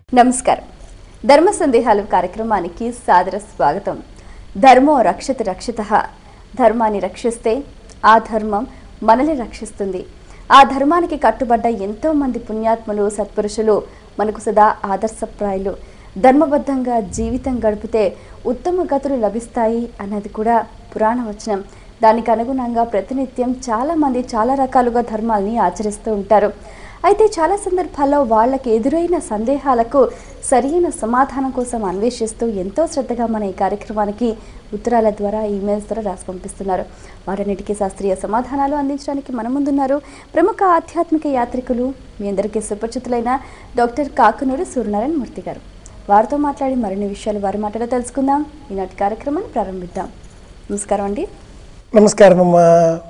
నమస్కారం ధర్మ సందేహాలు కార్యక్రమానికి సాదర స్వాగతం ధర్మో రక్షతి రక్షిత ధర్మాన్ని రక్షిస్తే ఆ ధర్మం మనల్ని రక్షిస్తుంది ఆ ధర్మానికి కట్టుబడ్డ ఎంతో మంది పుణ్యాత్ములు సత్పురుషులు మనకు సదా ఆదర్శప్రాయులు ధర్మబద్ధంగా జీవితం గడిపితే ఉత్తమ గతులు లభిస్తాయి అన్నది కూడా పురాణ వచనం దానికి అనుగుణంగా ప్రతినిత్యం చాలా మంది చాలా రకాలుగా ధర్మాల్ని ఆచరిస్తూ ఉంటారు అయితే చాలా సందర్భాల్లో వాళ్ళకి ఎదురైన సందేహాలకు సరైన సమాధానం కోసం అన్వేషిస్తూ ఎంతో శ్రద్ధగా మన ఈ కార్యక్రమానికి ఉత్తరాల ద్వారా ఈమెయిల్స్ ద్వారా రాసి పంపిస్తున్నారు వాటన్నిటికీ శాస్త్రీయ సమాధానాలు అందించడానికి మన ముందున్నారు ప్రముఖ ఆధ్యాత్మిక యాత్రికులు మీ అందరికీ సుపరిచితులైన డాక్టర్ కాకునూరి సూర్యనారాయణ మూర్తి గారు వారితో మాట్లాడి మరిన్ని విషయాలు వారి మాటలో తెలుసుకుందాం ఈనాటి కార్యక్రమాన్ని ప్రారంభిద్దాం నమస్కారం అండి నమస్కారం అమ్మా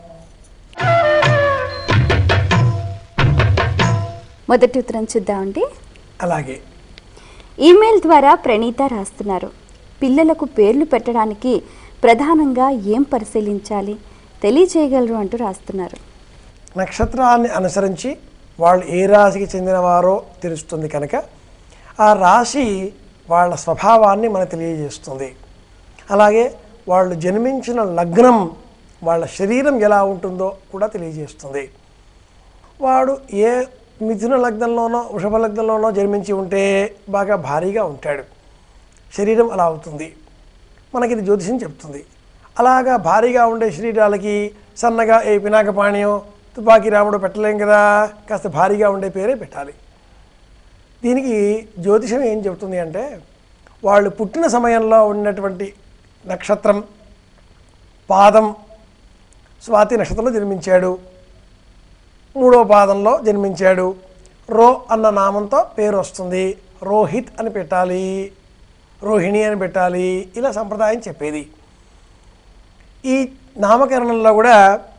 మొదటి ఉత్తరం చూద్దామండి అలాగే ఈమెయిల్ ద్వారా ప్రణీత రాస్తున్నారు పిల్లలకు పేర్లు పెట్టడానికి ప్రధానంగా ఏం పరిశీలించాలి తెలియచేయగలరు అంటూ రాస్తున్నారు నక్షత్రాన్ని అనుసరించి వాళ్ళు ఏ రాశికి చెందినవారో తెలుస్తుంది కనుక ఆ రాశి వాళ్ళ స్వభావాన్ని మనకు తెలియజేస్తుంది అలాగే వాళ్ళు జన్మించిన లగ్నం వాళ్ళ శరీరం ఎలా ఉంటుందో కూడా తెలియజేస్తుంది వాడు ఏ మిథున లగ్నంలోనో వృషభ లగ్నంలోనో జన్మించి ఉంటే బాగా భారీగా ఉంటాడు శరీరం అలా అవుతుంది మనకి ఇది జ్యోతిషం చెప్తుంది అలాగా భారీగా ఉండే శరీరాలకి సన్నగా ఏ పినాకపాణ్యం తుపాకీ రాముడు పెట్టలేం కదా కాస్త భారీగా ఉండే పేరే పెట్టాలి దీనికి జ్యోతిషం ఏం చెబుతుంది అంటే వాళ్ళు పుట్టిన సమయంలో ఉన్నటువంటి నక్షత్రం పాదం స్వాతి నక్షత్రంలో జన్మించాడు మూడో పాదంలో జన్మించాడు రో అన్న నామంతో పేరు వస్తుంది రోహిత్ అని పెట్టాలి రోహిణి అని పెట్టాలి ఇలా సంప్రదాయం చెప్పేది ఈ నామకరణంలో కూడా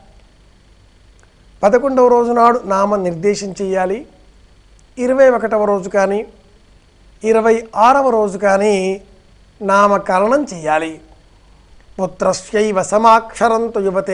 పదకొండవ రోజు నాడు నామ నిర్దేశం చేయాలి ఇరవై ఒకటవ రోజు కానీ ఇరవై ఆరవ రోజు కానీ నామకరణం చేయాలి పుత్రస్యైవ సమాక్షరంతో యువతే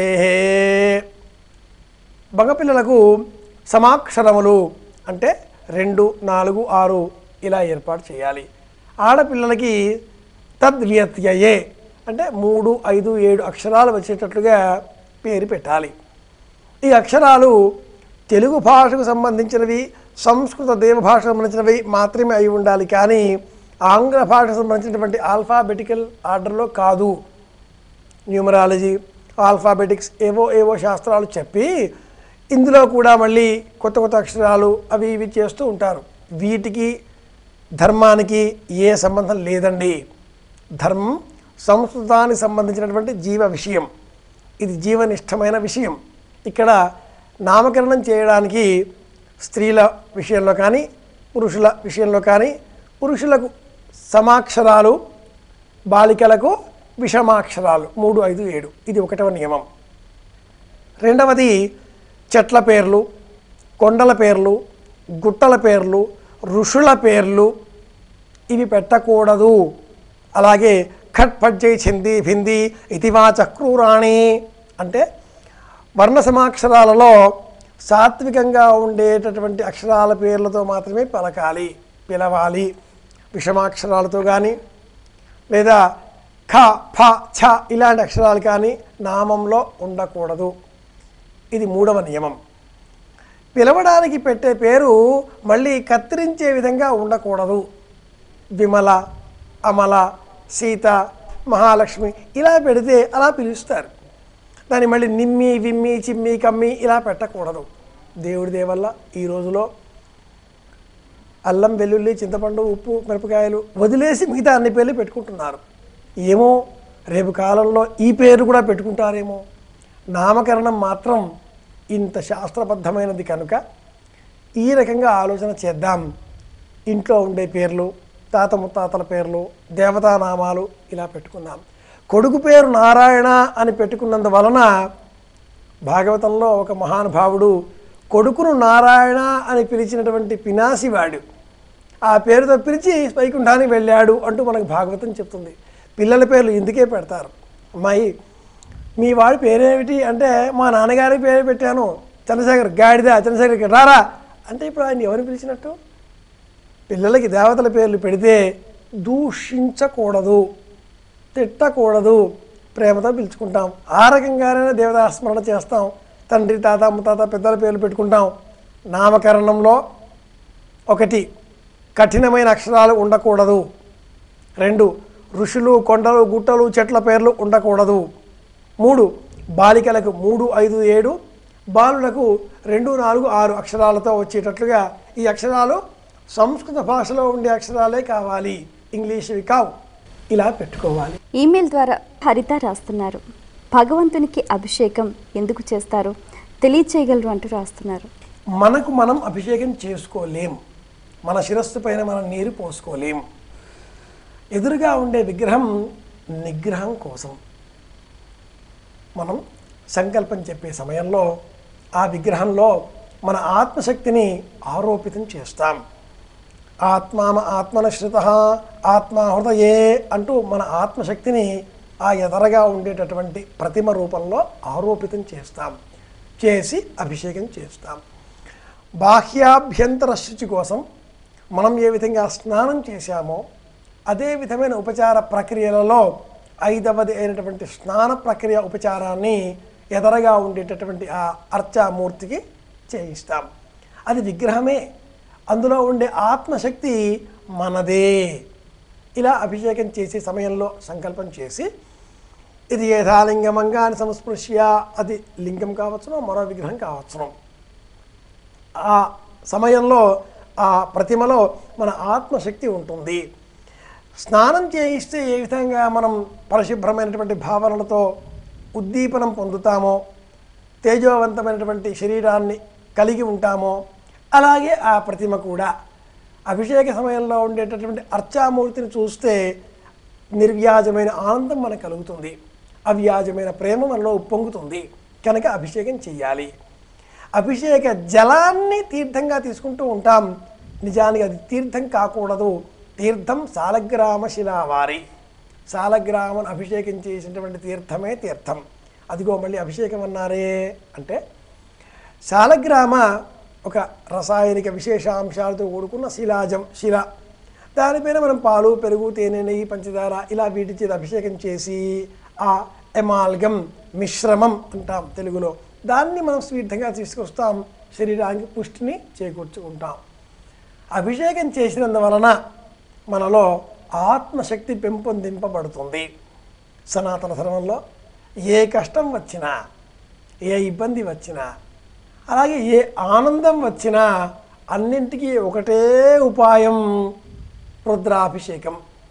మగపిల్లలకు సమాక్షరములు అంటే రెండు నాలుగు ఆరు ఇలా ఏర్పాటు చేయాలి ఆడపిల్లలకి తద్వ్యత్యయే అంటే మూడు ఐదు ఏడు అక్షరాలు వచ్చేటట్లుగా పేరు పెట్టాలి ఈ అక్షరాలు తెలుగు భాషకు సంబంధించినవి సంస్కృత దేవభాషకు సంబంధించినవి మాత్రమే అయి ఉండాలి కానీ ఆంగ్ల భాషకు సంబంధించినటువంటి ఆల్ఫాబెటికల్ ఆర్డర్లో కాదు న్యూమరాలజీ ఆల్ఫాబెటిక్స్ ఏవో ఏవో శాస్త్రాలు చెప్పి ఇందులో కూడా మళ్ళీ కొత్త కొత్త అక్షరాలు అవి ఇవి చేస్తూ ఉంటారు వీటికి ధర్మానికి ఏ సంబంధం లేదండి ధర్మం సంస్కృతానికి సంబంధించినటువంటి జీవ విషయం ఇది జీవనిష్టమైన విషయం ఇక్కడ నామకరణం చేయడానికి స్త్రీల విషయంలో కానీ పురుషుల విషయంలో కానీ పురుషులకు సమాక్షరాలు బాలికలకు విషమాక్షరాలు మూడు ఐదు ఏడు ఇది ఒకటవ నియమం రెండవది చెట్ల పేర్లు కొండల పేర్లు గుట్టల పేర్లు ఋషుల పేర్లు ఇవి పెట్టకూడదు అలాగే ఖట్ పజ్జై చింది భింది ఇతివా చక్రూరాణి అంటే వర్ణ సమాక్షరాలలో సాత్వికంగా ఉండేటటువంటి అక్షరాల పేర్లతో మాత్రమే పలకాలి పిలవాలి విషమాక్షరాలతో కానీ లేదా ఖ ఫ ఛ ఇలాంటి అక్షరాలు కానీ నామంలో ఉండకూడదు ఇది మూడవ నియమం పిలవడానికి పెట్టే పేరు మళ్ళీ కత్తిరించే విధంగా ఉండకూడదు విమల అమల సీత మహాలక్ష్మి ఇలా పెడితే అలా పిలుస్తారు దాన్ని మళ్ళీ నిమ్మి విమ్మి చిమ్మి కమ్మి ఇలా పెట్టకూడదు దేవుడి దేవల్ల ఈ రోజులో అల్లం వెల్లుల్లి చింతపండు ఉప్పు మిరపకాయలు వదిలేసి మిగతా అన్ని పేర్లు పెట్టుకుంటున్నారు ఏమో రేపు కాలంలో ఈ పేరు కూడా పెట్టుకుంటారేమో నామకరణం మాత్రం ఇంత శాస్త్రబద్ధమైనది కనుక ఈ రకంగా ఆలోచన చేద్దాం ఇంట్లో ఉండే పేర్లు తాత ముత్తాతల పేర్లు దేవతా నామాలు ఇలా పెట్టుకుందాం కొడుకు పేరు నారాయణ అని పెట్టుకున్నందువలన భాగవతంలో ఒక మహానుభావుడు కొడుకును నారాయణ అని పిలిచినటువంటి పినాసివాడు ఆ పేరుతో పిలిచి వైకుంఠానికి వెళ్ళాడు అంటూ మనకు భాగవతం చెప్తుంది పిల్లల పేర్లు ఇందుకే పెడతారు అమ్మాయి మీ వాడి పేరేమిటి అంటే మా నాన్నగారి పేరు పెట్టాను చంద్రశేఖర్ గాడిద చంద్రశేఖర్ రారా అంటే ఇప్పుడు ఆయన ఎవరిని పిలిచినట్టు పిల్లలకి దేవతల పేర్లు పెడితే దూషించకూడదు తిట్టకూడదు ప్రేమతో పిలుచుకుంటాం ఆ రకంగానే దేవతా స్మరణ చేస్తాం తండ్రి తాత ముత్తాత పెద్దల పేర్లు పెట్టుకుంటాం నామకరణంలో ఒకటి కఠినమైన అక్షరాలు ఉండకూడదు రెండు ఋషులు కొండలు గుట్టలు చెట్ల పేర్లు ఉండకూడదు మూడు బాలికలకు మూడు ఐదు ఏడు బాలులకు రెండు నాలుగు ఆరు అక్షరాలతో వచ్చేటట్లుగా ఈ అక్షరాలు సంస్కృత భాషలో ఉండే అక్షరాలే కావాలి ఇంగ్లీష్వి కావు ఇలా పెట్టుకోవాలి ఈమెయిల్ ద్వారా హరిత రాస్తున్నారు భగవంతునికి అభిషేకం ఎందుకు చేస్తారు తెలియచేయగలరు అంటూ రాస్తున్నారు మనకు మనం అభిషేకం చేసుకోలేం మన శిరస్సు పైన మనం నీరు పోసుకోలేం ఎదురుగా ఉండే విగ్రహం నిగ్రహం కోసం మనం సంకల్పం చెప్పే సమయంలో ఆ విగ్రహంలో మన ఆత్మశక్తిని ఆరోపితం చేస్తాం ఆత్మామ ఆత్మనశ్రిత ఆత్మ హృదయే అంటూ మన ఆత్మశక్తిని ఆ ఎదరగా ఉండేటటువంటి ప్రతిమ రూపంలో ఆరోపితం చేస్తాం చేసి అభిషేకం చేస్తాం బాహ్యాభ్యంతర శుచి కోసం మనం ఏ విధంగా స్నానం చేశామో అదే విధమైన ఉపచార ప్రక్రియలలో ఐదవది అయినటువంటి స్నాన ప్రక్రియ ఉపచారాన్ని ఎదరగా ఉండేటటువంటి ఆ అర్చామూర్తికి చేయిస్తాం అది విగ్రహమే అందులో ఉండే ఆత్మశక్తి మనదే ఇలా అభిషేకం చేసే సమయంలో సంకల్పం చేసి ఇది యథాలింగమంగాన్ని సంస్పృశ్య అది లింగం కావచ్చును మరో విగ్రహం కావచ్చును ఆ సమయంలో ఆ ప్రతిమలో మన ఆత్మశక్తి ఉంటుంది స్నానం చేయిస్తే ఏ విధంగా మనం పరిశుభ్రమైనటువంటి భావనలతో ఉద్దీపనం పొందుతామో తేజోవంతమైనటువంటి శరీరాన్ని కలిగి ఉంటామో అలాగే ఆ ప్రతిమ కూడా అభిషేక సమయంలో ఉండేటటువంటి అర్చామూర్తిని చూస్తే నిర్వ్యాజమైన ఆనందం మనకు కలుగుతుంది అవ్యాజమైన ప్రేమ మనలో ఉప్పొంగుతుంది కనుక అభిషేకం చెయ్యాలి అభిషేక జలాన్ని తీర్థంగా తీసుకుంటూ ఉంటాం నిజానికి అది తీర్థం కాకూడదు తీర్థం సాలగ్రామ శిలావారి సాలగ్రామం అభిషేకం చేసినటువంటి తీర్థమే తీర్థం అదిగో మళ్ళీ అభిషేకం అన్నారే అంటే శాలగ్రామ ఒక రసాయనిక విశేషాంశాలతో కూడుకున్న శిలాజం శిల దానిపైన మనం పాలు పెరుగు తేనె నెయ్యి పంచదార ఇలా వీటి చేత అభిషేకం చేసి ఆ ఎమాల్గమ్ మిశ్రమం అంటాం తెలుగులో దాన్ని మనం స్వీర్థంగా తీసుకొస్తాం శరీరానికి పుష్టిని చేకూర్చుకుంటాం అభిషేకం చేసినందువలన మనలో ఆత్మశక్తి పెంపొందింపబడుతుంది సనాతన ధర్మంలో ఏ కష్టం వచ్చినా ఏ ఇబ్బంది వచ్చినా అలాగే ఏ ఆనందం వచ్చినా అన్నింటికీ ఒకటే ఉపాయం రుద్రాభిషేకం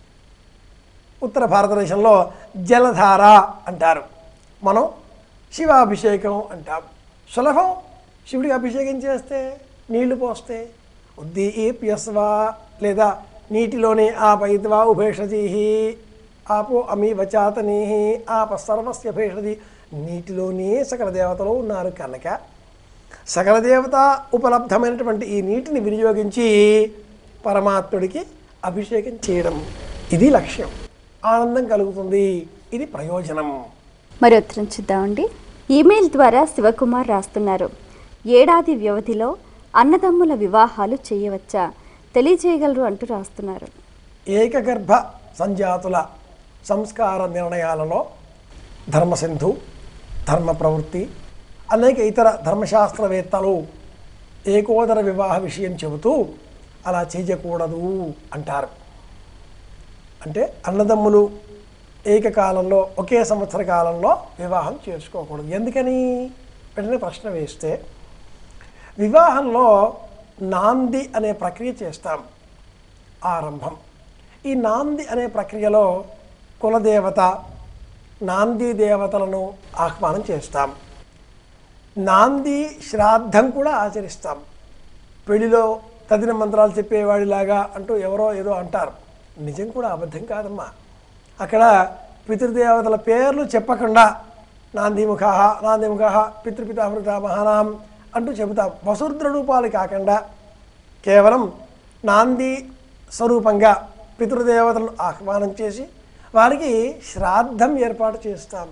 ఉత్తర భారతదేశంలో జలధార అంటారు మనం శివాభిషేకం అంటాం సులభం శివుడికి అభిషేకం చేస్తే నీళ్లు పోస్తే ఉద్దీప్యస్వా లేదా నీటిలోనే ఆపయిత్వా ఉభేషజీ ఆపో అమీ వచాతనీ ఆప సర్వస్య భేషజి నీటిలోనే సకల దేవతలు ఉన్నారు కనుక సకల దేవత ఉపలబ్ధమైనటువంటి ఈ నీటిని వినియోగించి పరమాత్ముడికి అభిషేకం చేయడం ఇది లక్ష్యం ఆనందం కలుగుతుంది ఇది ప్రయోజనం మరి ఉత్తరం చూద్దామండి ఈమెయిల్ ద్వారా శివకుమార్ రాస్తున్నారు ఏడాది వ్యవధిలో అన్నదమ్ముల వివాహాలు చేయవచ్చా తెలియజేయగలరు అంటూ రాస్తున్నారు ఏకగర్భ సంజాతుల సంస్కార నిర్ణయాలలో ధర్మసింధు ధర్మ ప్రవృత్తి అనేక ఇతర ధర్మశాస్త్రవేత్తలు ఏకోదర వివాహ విషయం చెబుతూ అలా చేయకూడదు అంటారు అంటే అన్నదమ్ములు ఏకకాలంలో ఒకే సంవత్సర కాలంలో వివాహం చేసుకోకూడదు ఎందుకని వెంటనే ప్రశ్న వేస్తే వివాహంలో నాంది అనే ప్రక్రియ చేస్తాం ఆరంభం ఈ నాంది అనే ప్రక్రియలో కులదేవత నాంది దేవతలను ఆహ్వానం చేస్తాం నాంది శ్రాద్ధం కూడా ఆచరిస్తాం పెళ్లిలో తదిన మంత్రాలు చెప్పేవాడిలాగా అంటూ ఎవరో ఏదో అంటారు నిజం కూడా అబద్ధం కాదమ్మా అక్కడ పితృదేవతల పేర్లు చెప్పకుండా నాందిముఖ నాందిముఖ పితృపితామృత మహానాం అంటూ చెబుతాం వసురుద్ర రూపాలు కాకుండా కేవలం నాంది స్వరూపంగా పితృదేవతలను ఆహ్వానం చేసి వారికి శ్రాద్ధం ఏర్పాటు చేస్తాం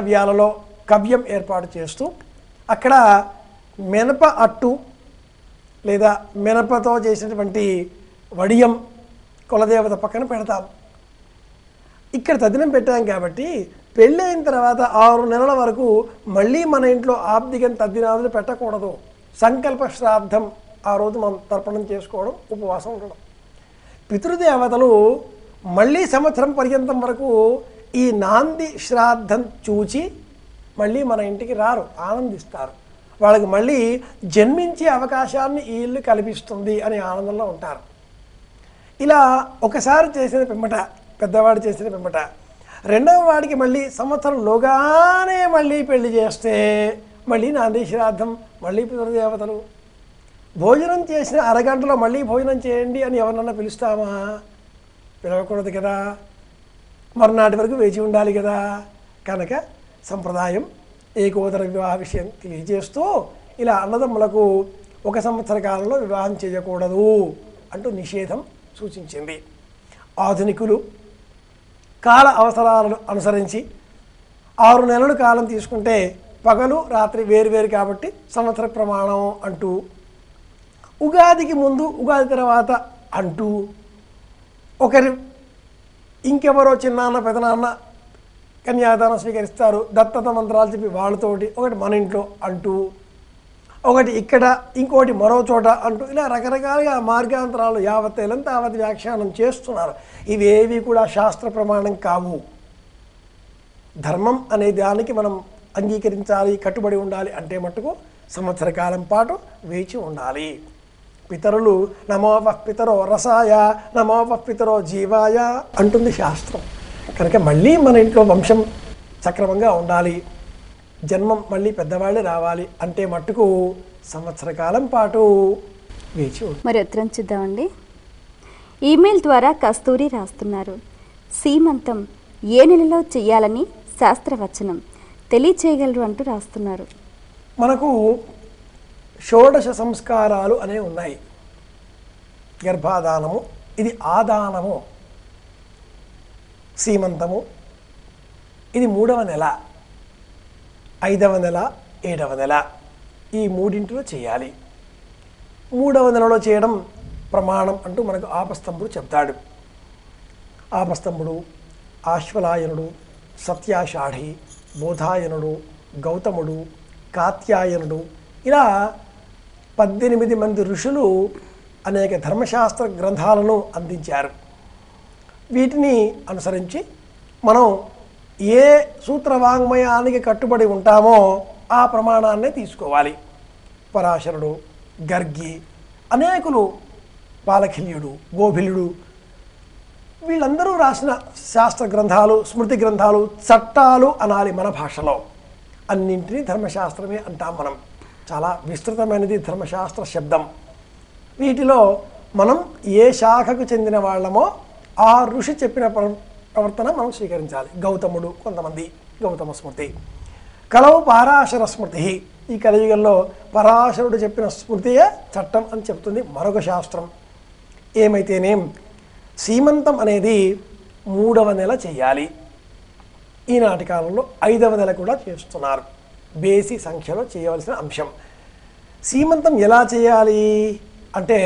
హవ్యకవ్యాలలో కవ్యం ఏర్పాటు చేస్తూ అక్కడ మినప అట్టు లేదా మినపతో చేసినటువంటి వడియం కులదేవత పక్కన పెడతాం ఇక్కడ తద్దినం పెట్టాం కాబట్టి పెళ్ళైన తర్వాత ఆరు నెలల వరకు మళ్ళీ మన ఇంట్లో ఆబ్దికం తద్దినాదులు పెట్టకూడదు సంకల్ప శ్రాద్ధం ఆ రోజు మనం తర్పణం చేసుకోవడం ఉపవాసం ఉండడం పితృదేవతలు మళ్ళీ సంవత్సరం పర్యంతం వరకు ఈ నాంది శ్రాద్ధం చూచి మళ్ళీ మన ఇంటికి రారు ఆనందిస్తారు వాళ్ళకి మళ్ళీ జన్మించే అవకాశాన్ని ఈ ఇల్లు కల్పిస్తుంది అనే ఆనందంలో ఉంటారు ఇలా ఒకసారి చేసిన పిమ్మట పెద్దవాడు చేసిన పిమ్మట రెండవ వాడికి మళ్ళీ సంవత్సరంలోగానే మళ్ళీ పెళ్లి చేస్తే మళ్ళీ నాంది శ్రాద్ధం మళ్ళీ పితృదేవతలు భోజనం చేసిన అరగంటలో మళ్ళీ భోజనం చేయండి అని ఎవరినన్నా పిలుస్తామా పిలవకూడదు కదా మరునాటి వరకు వేచి ఉండాలి కదా కనుక సంప్రదాయం ఏకోదర వివాహ విషయం తెలియజేస్తూ ఇలా అన్నదమ్ములకు ఒక సంవత్సర కాలంలో వివాహం చేయకూడదు అంటూ నిషేధం సూచించింది ఆధునికులు కాల అవసరాలను అనుసరించి ఆరు నెలలు కాలం తీసుకుంటే పగలు రాత్రి వేరువేరు కాబట్టి సంవత్సర ప్రమాణం అంటూ ఉగాదికి ముందు ఉగాది తర్వాత అంటూ ఒకరి ఇంకెవరో చిన్నాన్న పెదనాన్న కన్యాదానం స్వీకరిస్తారు దత్తత మంత్రాలు చెప్పి వాళ్ళతోటి ఒకటి మన ఇంట్లో అంటూ ఒకటి ఇక్కడ ఇంకోటి మరో చోట అంటూ ఇలా రకరకాలుగా మార్గాంతరాలు యావత్ ఏలం తావత్ వ్యాఖ్యానం చేస్తున్నారు ఇవేవి కూడా శాస్త్ర ప్రమాణం కావు ధర్మం అనే దానికి మనం అంగీకరించాలి కట్టుబడి ఉండాలి అంటే మటుకు సంవత్సర కాలం పాటు వేచి ఉండాలి పితరులు నమోవ పితరో రసాయ నమోవ పితరో జీవాయ అంటుంది శాస్త్రం కనుక మళ్ళీ మన ఇంట్లో వంశం సక్రమంగా ఉండాలి జన్మం మళ్ళీ పెద్దవాళ్ళే రావాలి అంటే మట్టుకు సంవత్సర కాలం పాటు వేచి ఉండాలి మరి ఉత్తరం చూద్దామండి ఈమెయిల్ ద్వారా కస్తూరి రాస్తున్నారు సీమంతం ఏ నెలలో చెయ్యాలని శాస్త్రవచనం తెలియచేయగలరు అంటూ రాస్తున్నారు మనకు షోడశ సంస్కారాలు అనేవి ఉన్నాయి గర్భాధానము ఇది ఆదానము సీమంతము ఇది మూడవ నెల ఐదవ నెల ఏడవ నెల ఈ మూడింటిలో చేయాలి మూడవ నెలలో చేయడం ప్రమాణం అంటూ మనకు ఆపస్తంభుడు చెప్తాడు ఆపస్తంభుడు ఆశ్వలాయనుడు సత్యాషాఢి బోధాయనుడు గౌతముడు కాత్యాయనుడు ఇలా పద్దెనిమిది మంది ఋషులు అనేక ధర్మశాస్త్ర గ్రంథాలను అందించారు వీటిని అనుసరించి మనం ఏ సూత్రవాంగ్మయానికి కట్టుబడి ఉంటామో ఆ ప్రమాణాన్నే తీసుకోవాలి పరాశరుడు గర్గి అనేకులు బాలఖిల్యుడు గోభిలుడు వీళ్ళందరూ రాసిన శాస్త్ర గ్రంథాలు స్మృతి గ్రంథాలు చట్టాలు అనాలి మన భాషలో అన్నింటినీ ధర్మశాస్త్రమే అంటాం మనం చాలా విస్తృతమైనది ధర్మశాస్త్ర శబ్దం వీటిలో మనం ఏ శాఖకు చెందిన వాళ్ళమో ఆ ఋషి చెప్పిన ప్ర- ప్రవర్తన మనం స్వీకరించాలి గౌతముడు కొంతమంది గౌతమ స్మృతి కలవు పారాశర స్మృతి ఈ కలియుగంలో పరాశరుడు చెప్పిన స్మృతియే చట్టం అని చెప్తుంది మరొక శాస్త్రం ఏమైతేనేం సీమంతం అనేది మూడవ నెల చేయాలి ఈనాటి కాలంలో ఐదవ నెల కూడా చేస్తున్నారు బేసి సంఖ్యలో చేయవలసిన అంశం సీమంతం ఎలా చేయాలి అంటే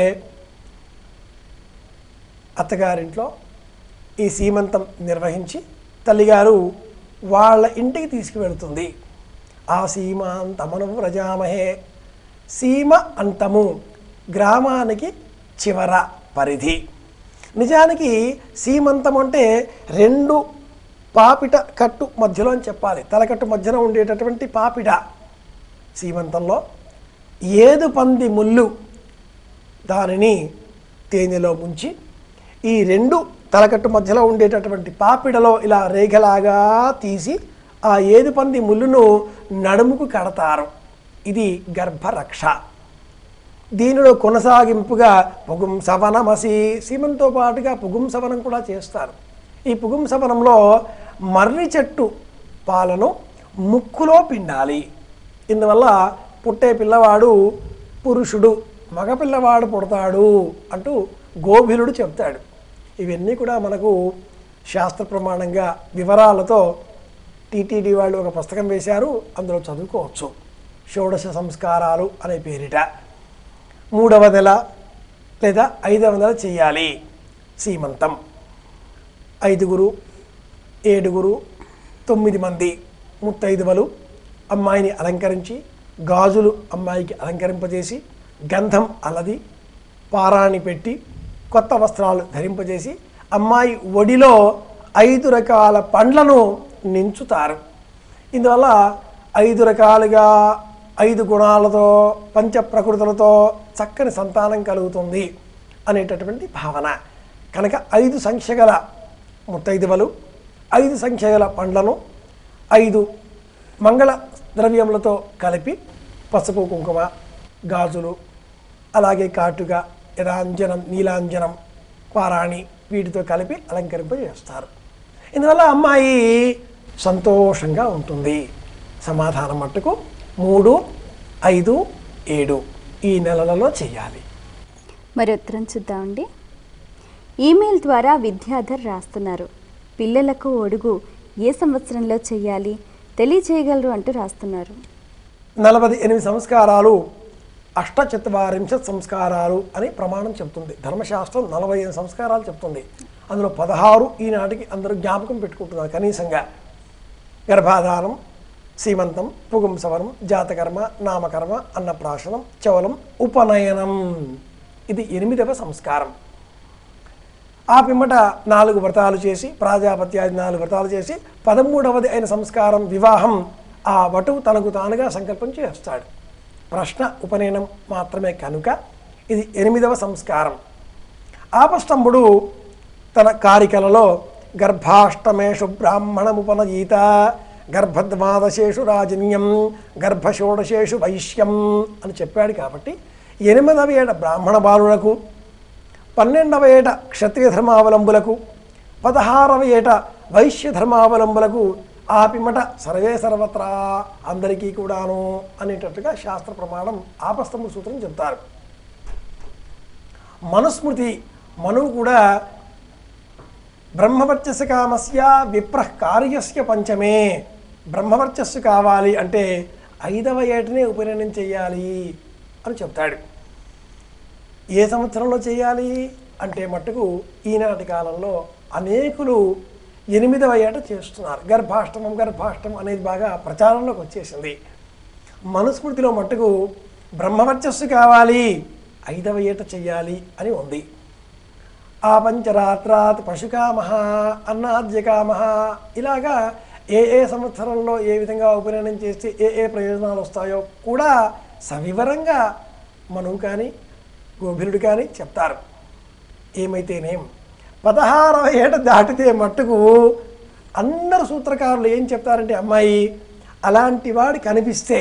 అత్తగారింట్లో ఈ సీమంతం నిర్వహించి తల్లిగారు వాళ్ళ ఇంటికి తీసుకువెళుతుంది ఆ సీమాంతమను వ్రజామహే సీమ అంతము గ్రామానికి చివర పరిధి నిజానికి సీమంతం అంటే రెండు పాపిట కట్టు మధ్యలో అని చెప్పాలి తలకట్టు మధ్యన ఉండేటటువంటి పాపిట సీమంతంలో ఏదు పంది ముళ్ళు దానిని తేనెలో ముంచి ఈ రెండు తలకట్టు మధ్యలో ఉండేటటువంటి పాపిడలో ఇలా రేఖలాగా తీసి ఆ ఏదు పంది ముళ్ళును నడుముకు కడతారు ఇది గర్భరక్ష దీనిలో కొనసాగింపుగా పుగుంసవనమసి సీమంతో పాటుగా పుగుంసవనం కూడా చేస్తారు ఈ పుగుంసవనంలో మర్రి చెట్టు పాలను ముక్కులో పిండాలి ఇందువల్ల పుట్టే పిల్లవాడు పురుషుడు మగపిల్లవాడు పుడతాడు అంటూ గోభిలుడు చెప్తాడు ఇవన్నీ కూడా మనకు శాస్త్ర ప్రమాణంగా వివరాలతో టీటీడీ వాళ్ళు ఒక పుస్తకం వేశారు అందులో చదువుకోవచ్చు షోడశ సంస్కారాలు అనే పేరిట మూడవ నెల లేదా ఐదవ నెల చేయాలి సీమంతం ఐదుగురు ఏడుగురు తొమ్మిది మంది ముత్తైదువలు అమ్మాయిని అలంకరించి గాజులు అమ్మాయికి అలంకరింపజేసి గంధం అలది పారాణి పెట్టి కొత్త వస్త్రాలు ధరింపజేసి అమ్మాయి ఒడిలో ఐదు రకాల పండ్లను నించుతారు ఇందువల్ల ఐదు రకాలుగా ఐదు గుణాలతో పంచ ప్రకృతులతో చక్కని సంతానం కలుగుతుంది అనేటటువంటి భావన కనుక ఐదు సంఖ్య గల ముత్తైదువలు ఐదు సంఖ్య గల పండ్లను ఐదు మంగళ ద్రవ్యములతో కలిపి పసుపు కుంకుమ గాజులు అలాగే కాటుగా యథాంజనం నీలాంజనం పారాణి వీటితో కలిపి అలంకరింపజేస్తారు ఇందువల్ల అమ్మాయి సంతోషంగా ఉంటుంది సమాధానం మట్టుకు మూడు ఐదు ఏడు ఈ నెలలలో చేయాలి మరి ఉత్తరం చూద్దామండి ఈమెయిల్ ద్వారా విద్యాధర్ రాస్తున్నారు పిల్లలకు ఒడుగు ఏ సంవత్సరంలో చేయాలి తెలియచేయగలరు అంటూ రాస్తున్నారు నలభై ఎనిమిది సంస్కారాలు అష్టచత్వారింశత్ సంస్కారాలు అని ప్రమాణం చెప్తుంది ధర్మశాస్త్రం నలభై ఐదు సంస్కారాలు చెప్తుంది అందులో పదహారు ఈనాటికి అందరూ జ్ఞాపకం పెట్టుకుంటున్నారు కనీసంగా గర్భాధానం సీమంతం పుగుంసవనం జాతకర్మ నామకర్మ అన్నప్రాశనం చవలం ఉపనయనం ఇది ఎనిమిదవ సంస్కారం ఆ పిమ్మట నాలుగు వ్రతాలు చేసి ప్రాజాపత్యాది నాలుగు వ్రతాలు చేసి పదమూడవది అయిన సంస్కారం వివాహం ఆ వటువు తనకు తానుగా సంకల్పం చేస్తాడు ప్రశ్న ఉపనయనం మాత్రమే కనుక ఇది ఎనిమిదవ సంస్కారం ఆపస్తంభుడు తన కారికలలో గర్భాష్టమేషు బ్రాహ్మణముపనయీత గర్భద్వాదశేషు రాజన్యం గర్భషోడశేషు వైశ్యం అని చెప్పాడు కాబట్టి ఎనిమిదవ ఏట బ్రాహ్మణ బాలులకు పన్నెండవ ఏట క్షత్రియ ధర్మావలంబులకు పదహారవ ఏట వైశ్య ధర్మావలంబులకు ఆ పిమ్మట సర్వే సర్వత్రా అందరికీ కూడాను అనేటట్టుగా శాస్త్ర ప్రమాణం ఆపస్తంభ సూత్రం చెప్తారు మనుస్మృతి మనువు కూడా బ్రహ్మవర్చస్సు కామస్య విప్రః కార్యస్య పంచమే బ్రహ్మవర్చస్సు కావాలి అంటే ఐదవ ఏటనే ఉపనయనం చేయాలి అని చెప్తాడు ఏ సంవత్సరంలో చేయాలి అంటే మట్టుకు ఈనాటి కాలంలో అనేకులు ఎనిమిదవ ఏట చేస్తున్నారు గర్భాష్టమం గర్భాష్టమం అనేది బాగా ప్రచారంలోకి వచ్చేసింది మనుస్మృతిలో మట్టుకు బ్రహ్మవర్చస్సు కావాలి ఐదవ ఏట చెయ్యాలి అని ఉంది ఆ పంచరాత్రాత్ పశుకామహ అన్నాద్యకామహ ఇలాగా ఏ ఏ సంవత్సరంలో ఏ విధంగా ఉపనయనం చేస్తే ఏ ఏ ప్రయోజనాలు వస్తాయో కూడా సవివరంగా మనువు కానీ గోభిరుడు కానీ చెప్తారు ఏమైతేనేం పదహారవ ఏట దాటితే మట్టుకు అందరు సూత్రకారులు ఏం చెప్తారంటే అమ్మాయి అలాంటి వాడు కనిపిస్తే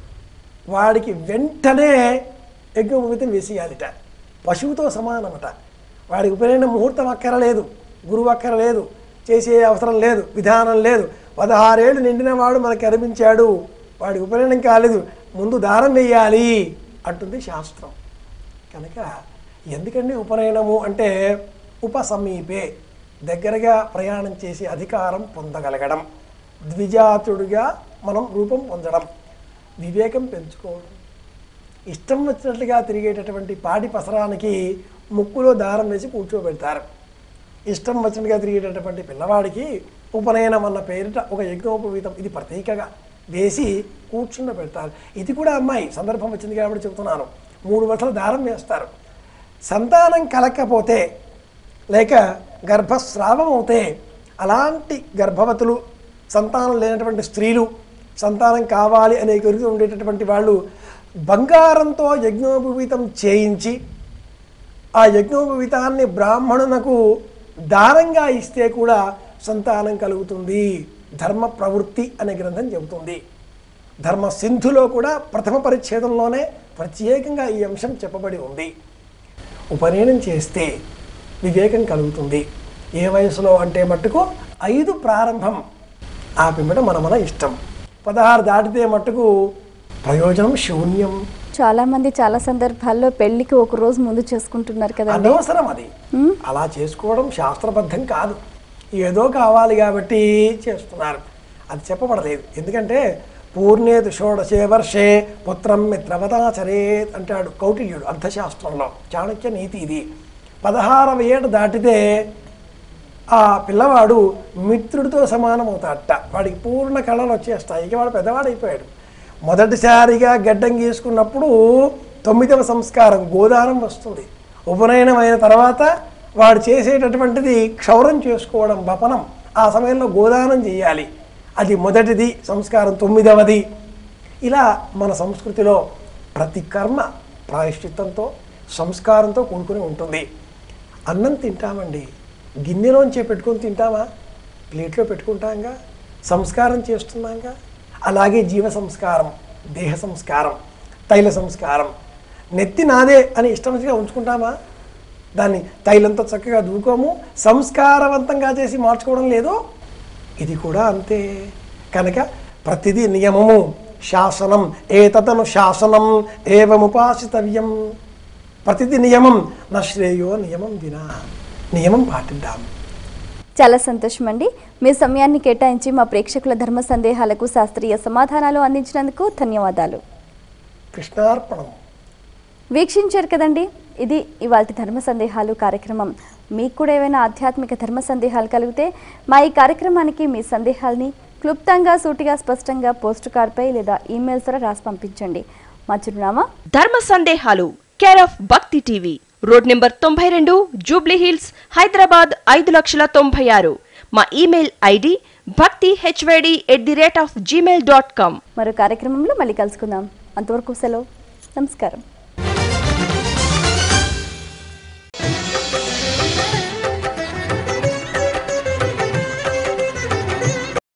వాడికి వెంటనే యజ్ఞోపవితం వేసేయాలిట పశువుతో సమానమట వాడికి ఉపనయన ముహూర్తం అక్కరలేదు గురువు అక్కరలేదు చేసే అవసరం లేదు విధానం లేదు పదహారేళ్ళు నిండిన వాడు మనకు కనిపించాడు వాడి ఉపనయనం కాలేదు ముందు దారం వేయాలి అంటుంది శాస్త్రం కనుక ఎందుకండి ఉపనయనము అంటే ఉపసమీపే దగ్గరగా ప్రయాణం చేసే అధికారం పొందగలగడం ద్విజాతుడిగా మనం రూపం పొందడం వివేకం పెంచుకోవడం ఇష్టం వచ్చినట్లుగా తిరిగేటటువంటి పాడి పసరానికి ముక్కులో దారం వేసి కూర్చోబెడతారు ఇష్టం వచ్చినట్టుగా తిరిగేటటువంటి పిల్లవాడికి ఉపనయనం అన్న పేరిట ఒక యజ్ఞోపవీతం ఇది ప్రత్యేకగా వేసి కూర్చుండ పెడతారు ఇది కూడా అమ్మాయి సందర్భం వచ్చింది కాబట్టి చెబుతున్నాను మూడు వరుసల దారం వేస్తారు సంతానం కలకపోతే లేక గర్భస్రావం అవుతే అలాంటి గర్భవతులు సంతానం లేనటువంటి స్త్రీలు సంతానం కావాలి అనే కొరకు ఉండేటటువంటి వాళ్ళు బంగారంతో యజ్ఞోపవీతం చేయించి ఆ యజ్ఞోపవీతాన్ని బ్రాహ్మణునకు దానంగా ఇస్తే కూడా సంతానం కలుగుతుంది ధర్మ ప్రవృత్తి అనే గ్రంథం చెబుతుంది ధర్మ సింధులో కూడా ప్రథమ పరిచ్ఛేదంలోనే ప్రత్యేకంగా ఈ అంశం చెప్పబడి ఉంది ఉపనయనం చేస్తే వివేకం కలుగుతుంది ఏ వయసులో అంటే మట్టుకు ఐదు ప్రారంభం ఆ పిమ్మట మన మన ఇష్టం పదహారు దాటితే మట్టుకు ప్రయోజనం శూన్యం చాలా మంది చాలా సందర్భాల్లో పెళ్లికి ఒక రోజు ముందు చేసుకుంటున్నారు కదండి అనవసరం అది అలా చేసుకోవడం శాస్త్రబద్ధం కాదు ఏదో కావాలి కాబట్టి చేస్తున్నారు అది చెప్పబడలేదు ఎందుకంటే పూర్ణేతు షోడశే వర్షే పుత్రం మిత్రవతాచరేత్ అంటాడు కౌటిల్యుడు అర్థశాస్త్రంలో చాణక్య నీతి ఇది పదహారవ ఏట దాటితే ఆ పిల్లవాడు మిత్రుడితో సమానమవుతాడట వాడికి పూర్ణ కళలు వచ్చేస్తాయి ఇక వాడు పెద్దవాడు అయిపోయాడు మొదటిసారిగా గడ్డం గీసుకున్నప్పుడు తొమ్మిదవ సంస్కారం గోదానం వస్తుంది ఉపనయనం అయిన తర్వాత వాడు చేసేటటువంటిది క్షౌరం చేసుకోవడం వపనం ఆ సమయంలో గోదానం చేయాలి అది మొదటిది సంస్కారం తొమ్మిదవది ఇలా మన సంస్కృతిలో ప్రతి కర్మ ప్రాయశ్చిత్తంతో సంస్కారంతో కూడుకుని ఉంటుంది అన్నం తింటామండి గిన్నెలోంచే పెట్టుకొని తింటామా ప్లేట్లో పెట్టుకుంటాంగా సంస్కారం చేస్తున్నాంగా అలాగే జీవ సంస్కారం దేహ సంస్కారం తైల సంస్కారం నెత్తి నాదే అని ఇష్టం వచ్చిగా ఉంచుకుంటామా దాన్ని తైలంతో చక్కగా దూకోము సంస్కారవంతంగా చేసి మార్చుకోవడం లేదో ఇది కూడా అంతే కనుక ప్రతిదీ నియమము శాసనం ఏతను శాసనం ఏవముపాసితవ్యం ప్రతిదీ నియమం నా శ్రేయో నియమం వినా నియమం పాటిద్దాం చాలా సంతోషం అండి మీ సమయాన్ని కేటాయించి మా ప్రేక్షకుల ధర్మ సందేహాలకు శాస్త్రీయ సమాధానాలు అందించినందుకు ధన్యవాదాలు కృష్ణార్పణం వీక్షించారు కదండి ఇది ఇవాళ ధర్మ సందేహాలు కార్యక్రమం మీకు కూడా ఏవైనా ఆధ్యాత్మిక ధర్మ సందేహాలు కలిగితే మా ఈ కార్యక్రమానికి మీ సందేహాల్ని క్లుప్తంగా సూటిగా స్పష్టంగా పోస్ట్ కార్డ్పై లేదా ఈమెయిల్ ద్వారా రాసి పంపించండి మా చిరునామా ధర్మ సందేహాలు care of Bhakti TV road number తొంభై రెండు జూబ్లీ హిల్స్ హైదరాబాద్ ఐదు లక్షల తొంభై ఆరు మా ఇమెయిల్ ఐడి భక్తి హెచ్వేడి at the rate of Gmail dot com మరో కార్యక్రమంలో మళ్ళీ కలుసుకుందాం అంతవరకు సెలవు నమస్కారం